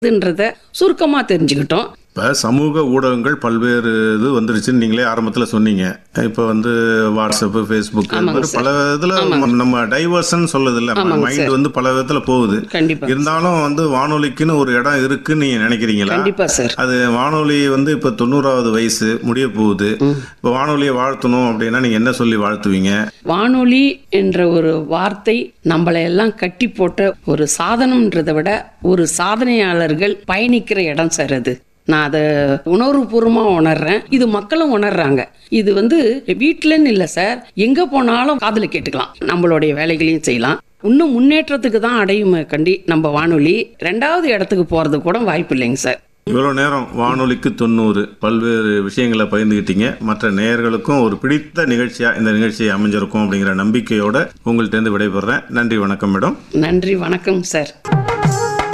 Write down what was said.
ன்றத சுருக்கமா தெரிஞ்சுக்கிட்டோம் இப்போ சமூக ஊடகங்கள் பல்வேறு இது வந்துருச்சுன்னு நீங்களே ஆரம்பத்தில் சொன்னீங்க இப்போ வந்து வாட்ஸ்அப்பு ஃபேஸ்புக் ஆமாங்க மாதிரி பல இதில் நம்ம டைவர்ஷன் சொல்லுது இல்லை ஆமாங்க மைண்ட் வந்து பல விதத்தில் போகுது கண்டிப்பா இருந்தாலும் வந்து வானொலிக்குன்னு ஒரு இடம் இருக்குன்னு நீங்கள் நினைக்கிறீங்களா கண்டிப்பா சார் அது வானொலி வந்து இப்போ தொண்ணூறாவது வயசு முடிய போகுது இப்போ வானொலியை வாழ்த்தணும் அப்படின்னா நீங்கள் என்ன சொல்லி வாழ்த்துவீங்க வானொலி என்ற ஒரு வார்த்தை நம்மளை எல்லாம் கட்டி போட்ட ஒரு சாதனம்ன்றதை விட ஒரு சாதனையாளர்கள் பயணிக்கிற இடம் சார் அது நான் அதை உணர்வுபூர்வமா உணர்றேன் இது மக்களும் உணர்றாங்க இது வந்து வீட்டிலன்னு இல்லை சார் எங்க போனாலும் காதுல கேட்டுக்கலாம் நம்மளுடைய வேலைகளையும் செய்யலாம் இன்னும் முன்னேற்றத்துக்கு தான் அடையுமே கண்டி நம்ம வானொலி ரெண்டாவது இடத்துக்கு போறது கூட வாய்ப்பு இல்லைங்க சார் இவ்வளோ நேரம் வானொலிக்கு தொண்ணூறு பல்வேறு விஷயங்களை பகிர்ந்துக்கிட்டீங்க மற்ற நேயர்களுக்கும் ஒரு பிடித்த நிகழ்ச்சியாக இந்த நிகழ்ச்சி அமைஞ்சிருக்கும் அப்படிங்கிற நம்பிக்கையோட உங்கள்கிட்ட இருந்து விடைபெறேன் நன்றி வணக்கம் மேடம் நன்றி வணக்கம் சார்